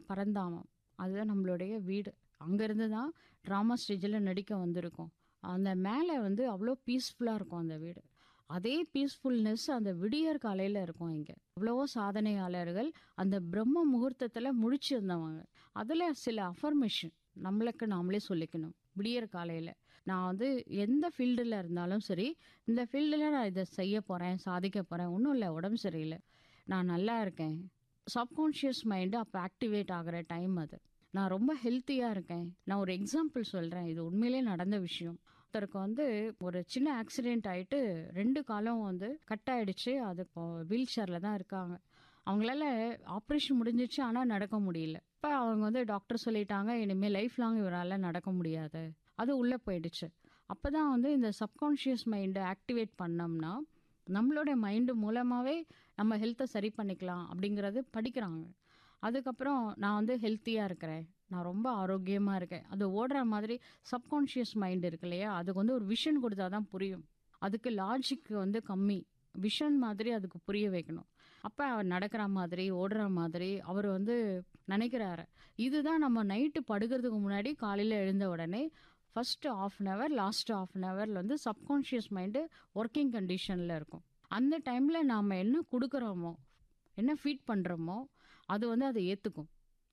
பரந்தாமம் அதுதான் நம்மளுடைய வீடு அங்கேருந்து தான் ட்ராமா ஸ்டேஜில் நடிக்க வந்திருக்கோம் அந்த மேலே வந்து அவ்வளோ பீஸ்ஃபுல்லாக இருக்கும் அந்த வீடு அதே பீஸ்ஃபுல்னஸ் அந்த விடியற் காலையில் இருக்கும் இங்கே அவ்வளவோ சாதனையாளர்கள் அந்த பிரம்ம முகூர்த்தத்தில் முடிச்சிருந்தவங்க அதில் சில அஃபர்மேஷன் நம்மளுக்கு நாமளே சொல்லிக்கணும் விடியற் காலையில் நான் வந்து எந்த ஃபீல்டில் இருந்தாலும் சரி இந்த ஃபீல்டில் நான் இதை செய்ய போகிறேன் சாதிக்க போகிறேன் ஒன்றும் இல்லை உடம்பு சரியில்லை நான் நல்லா இருக்கேன் சப்கான்ஷியஸ் மைண்டு அப்போ ஆக்டிவேட் ஆகிற டைம் அது நான் ரொம்ப ஹெல்த்தியாக இருக்கேன் நான் ஒரு எக்ஸாம்பிள் சொல்கிறேன் இது உண்மையிலே நடந்த விஷயம் ஒருத்தருக்கு வந்து ஒரு சின்ன ஆக்சிடென்ட் ஆகிட்டு ரெண்டு காலம் வந்து கட் ஆயிடுச்சு அது இப்போ வீல் சேரில் தான் இருக்காங்க அவங்களால ஆப்ரேஷன் முடிஞ்சிச்சு ஆனால் நடக்க முடியல இப்போ அவங்க வந்து டாக்டர் சொல்லிட்டாங்க இனிமேல் லைஃப் லாங் இவரால் நடக்க முடியாது அது உள்ளே போயிடுச்சு அப்போ தான் வந்து இந்த சப்கான்ஷியஸ் மைண்டை ஆக்டிவேட் பண்ணோம்னா நம்மளோட மைண்டு மூலமாகவே நம்ம ஹெல்த்தை சரி பண்ணிக்கலாம் அப்படிங்கிறது படிக்கிறாங்க அதுக்கப்புறம் நான் வந்து ஹெல்த்தியாக இருக்கிறேன் நான் ரொம்ப ஆரோக்கியமாக இருக்கேன் அது ஓடுற மாதிரி சப்கான்ஷியஸ் மைண்ட் இருக்கு இல்லையா அதுக்கு வந்து ஒரு விஷன் கொடுத்தா தான் புரியும் அதுக்கு லாஜிக் வந்து கம்மி விஷன் மாதிரி அதுக்கு புரிய வைக்கணும் அப்போ அவர் நடக்கிற மாதிரி ஓடுற மாதிரி அவர் வந்து நினைக்கிறாரு இதுதான் நம்ம நைட்டு படுக்கிறதுக்கு முன்னாடி காலையில் எழுந்த உடனே first half an hour last half an ஹவரில் வந்து சப்கான்ஷியஸ் மைண்டு ஒர்க்கிங் கண்டிஷனில் இருக்கும் அந்த டைமில் நாம் என்ன கொடுக்குறோமோ என்ன ஃபீட் பண்ணுறோமோ அது வந்து அதை ஏற்றுக்கும்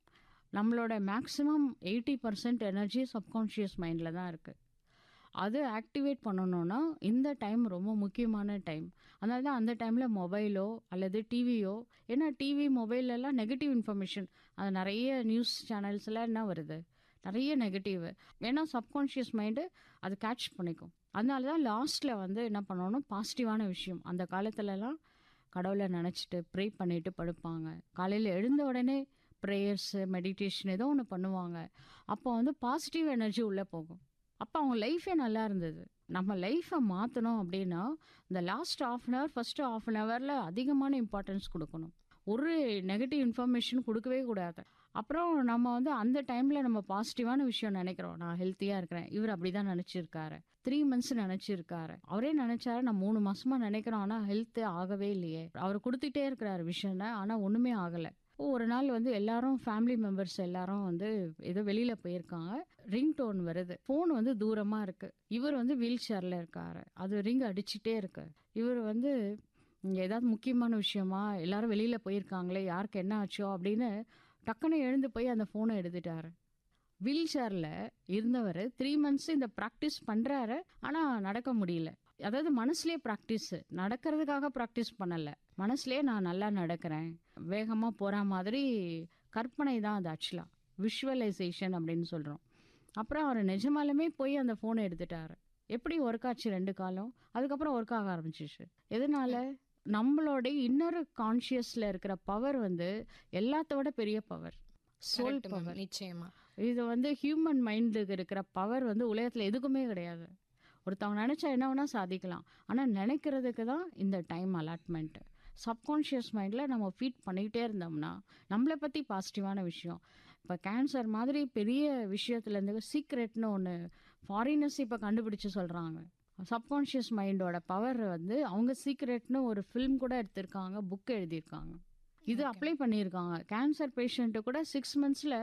நம்மளோட maximum eighty percent energy subconscious மைண்டில் தான் இருக்குது அது ஆக்டிவேட் பண்ணணும்னா இந்த டைம் ரொம்ப முக்கியமான டைம் அதனால தான் அந்த டைமில் மொபைலோ அல்லது டிவியோ ஏன்னா டிவி மொபைலெல்லாம் நெகட்டிவ் இன்ஃபர்மேஷன் அது நிறைய நியூஸ் சேனல்ஸ்லாம் என்ன வருது நிறைய நெகட்டிவ் ஏன்னா சப்கான்ஷியஸ் மைண்டு அது கேட்ச் பண்ணிக்கும் அதனால தான் லாஸ்ட்டில் வந்து என்ன பண்ணணும் பாசிட்டிவான விஷயம் அந்த காலத்துலலாம் கடவுளை நினச்சிட்டு ப்ரே பண்ணிட்டு படுப்பாங்க காலையில் எழுந்த உடனே ப்ரேயர்ஸு மெடிடேஷன் ஏதோ ஒன்று பண்ணுவாங்க அப்போ வந்து பாசிட்டிவ் எனர்ஜி உள்ளே போகும் அப்போ அவங்க லைஃபே நல்லா இருந்தது நம்ம லைஃப்பை மாற்றணும் அப்படின்னா இந்த last half an hour first half an ஹவரில் அதிகமான இம்பார்ட்டன்ஸ் கொடுக்கணும் ஒரு நெகட்டிவ் இன்ஃபர்மேஷன் கொடுக்கவே கூடாது அப்புறம் நம்ம வந்து அந்த டைமில் நம்ம பாசிட்டிவான விஷயம் நினைக்கிறோம் நான் ஹெல்த்தியாக இருக்கிறேன் இவர் அப்படி தான் நினச்சிருக்காரு த்ரீ மந்த்ஸ் நினச்சிருக்காரு அவரே நினச்சாரு நான் மூணு மாசமாக நினைக்கிறோம் ஆனால் ஹெல்த்து ஆகவே இல்லையே அவர் கொடுத்துட்டே இருக்கிறாரு விஷயம் ஆனால் ஒன்றுமே ஆகலை ஒரு நாள் வந்து எல்லாரும் ஃபேமிலி மெம்பர்ஸ் எல்லாரும் வந்து ஏதோ வெளியில போயிருக்காங்க ரிங் டோன் வருது ஃபோன் வந்து தூரமா இருக்கு இவர் வந்து வீல் சேர்ல இருக்காரு அது ரிங் அடிச்சுட்டே இருக்கு இவர் வந்து இங்க ஏதாவது முக்கியமான விஷயமா எல்லாரும் வெளியில போயிருக்காங்களே யாருக்கு என்ன ஆச்சோ அப்படின்னு டக்குன்னு எழுந்து போய் அந்த ஃபோனை எடுத்துட்டாரு வீல் சேரில் இருந்தவர் த்ரீ மந்த்ஸ் இந்த ப்ராக்டிஸ் பண்ணுறாரு ஆனால் நடக்க முடியல அதாவது மனசுலேயே ப்ராக்டிஸ் நடக்கிறதுக்காக ப்ராக்டிஸ் பண்ணலை மனசுலேயே நான் நல்லா நடக்கிறேன் வேகமாக போகிற மாதிரி கற்பனை தான் அது ஆக்சுவலாக விஷுவலைசேஷன் அப்படின்னு சொல்கிறோம் அப்புறம் அவர் நிஜமாலுமே போய் அந்த ஃபோனை எடுத்துட்டாரு எப்படி ஒர்க் ஆச்சு ரெண்டு காலம் அதுக்கப்புறம் ஒர்க் ஆக ஆரம்பிச்சிச்சு எதனால நம்மளோட இன்னொரு கான்ஷியஸில் இருக்கிற பவர் வந்து எல்லாத்தோட பெரிய power soul Correct ma'am, power நிச்சயமா இது வந்து ஹியூமன் மைண்டுக்கு இருக்கிற பவர் வந்து உலகத்தில் எதுக்குமே கிடையாது ஒருத்தவங்க நினச்சா என்ன வேணால் சாதிக்கலாம் ஆனால் நினைக்கிறதுக்கு தான் இந்த டைம் அலாட்மெண்ட்டு சப்கான்ஷியஸ் மைண்டில் நம்ம ஃபீட் பண்ணிக்கிட்டே இருந்தோம்னா நம்மளை பற்றி பாசிட்டிவான விஷயம் இப்போ கேன்சர் மாதிரி பெரிய விஷயத்துலேருந்து சீக்ரெட்னு ஒன்று ஃபாரினர்ஸ் இப்போ கண்டுபிடிச்சு சொல்கிறாங்க சப்கான்ஷியஸ் மைண்டோட பவர் வந்து அவங்க சீக்ரெட்னு ஒரு ஃபிலிம் கூட எடுத்திருக்காங்க புக் எழுதியிருக்காங்க இது அப்ளை பண்ணியிருக்காங்க கேன்சர் பேஷண்ட்டு கூட சிக்ஸ் மந்த்ஸில்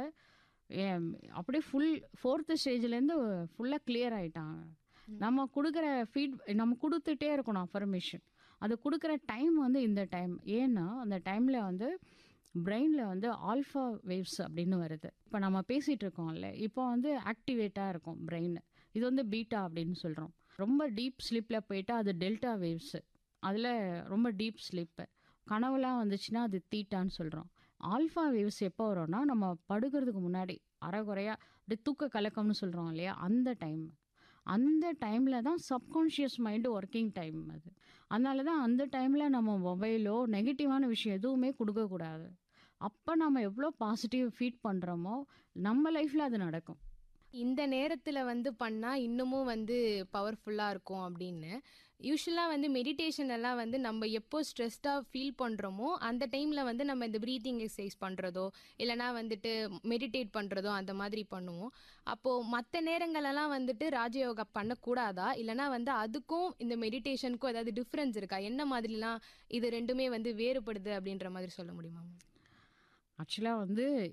அப்படியே ஃபுல் ஃபோர்த்து ஸ்டேஜ்லேருந்து ஃபுல்லாக கிளியர் ஆயிட்டாங்க நம்ம கொடுக்குற ஃபீட் நம்ம கொடுத்துட்டே இருக்கணும் அஃபர்மேஷன் அது கொடுக்குற டைம் வந்து இந்த டைம் ஏன்னா அந்த டைமில் வந்து பிரெயினில் வந்து ஆல்ஃபா வேவ்ஸ் அப்படின்னு வருது இப்போ நம்ம பேசிகிட்டு இருக்கோம்ல இப்போ வந்து ஆக்டிவேட்டாக இருக்கும் பிரெயின் இது வந்து பீட்டா அப்படின்னு சொல்கிறோம் ரொம்ப டீப் ஸ்லீப்பில் போயிட்டா அது டெல்டா வேவ்ஸு அதில் ரொம்ப டீப் ஸ்லீப்பு கனவுலாம் வந்துச்சுன்னா அது தீட்டான்னு சொல்கிறோம் ஆல்ஃபா வேவ்ஸ் எப்போ வரும்னா நம்ம படுக்கிறதுக்கு முன்னாடி அரைகுறையாக அப்படி தூக்க கலக்கம்னு சொல்கிறோம் இல்லையா அந்த டைம் அந்த டைமில் தான் சப்கான்ஷியஸ் மைண்டு ஒர்க்கிங் டைம் அது அதனால தான் அந்த டைமில் நம்ம மொபைலோ நெகட்டிவான விஷயம் எதுவுமே கொடுக்கக்கூடாது அப்போ நம்ம எவ்வளோ பாசிட்டிவ் ஃபீட் பண்ணுறோமோ நம்ம லைஃப்பில் அது நடக்கும் இந்த நேரத்துல வந்து பண்ணா இன்னமும் வந்து பவர்ஃபுல்லா இருக்கும் அப்படின்னு யூஸ்வலா வந்து மெடிடேஷன் எல்லாம் வந்து நம்ம எப்போ ஸ்ட்ரெஸ்டா ஃபீல் பண்றோமோ அந்த டைம்ல வந்து நம்ம இந்த ப்ரீத்திங் எக்ஸசைஸ் பண்றதோ இல்லனா வந்துட்டு மெடிடேட் பண்றதோ அந்த மாதிரி பண்ணுவோம் அப்போ மற்ற நேரங்களெல்லாம் வந்துட்டு ராஜயோகா பண்ணக்கூடாதா இல்லனா வந்து அதுக்கும் இந்த மெடிடேஷனுக்கும் ஏதாவது டிஃப்ரென்ஸ் இருக்கா என்ன மாதிரிலாம் இது ரெண்டுமே வந்து வேறுபடுது அப்படின்ற மாதிரி சொல்ல முடியுமா ஆக்சுவலாக வந்து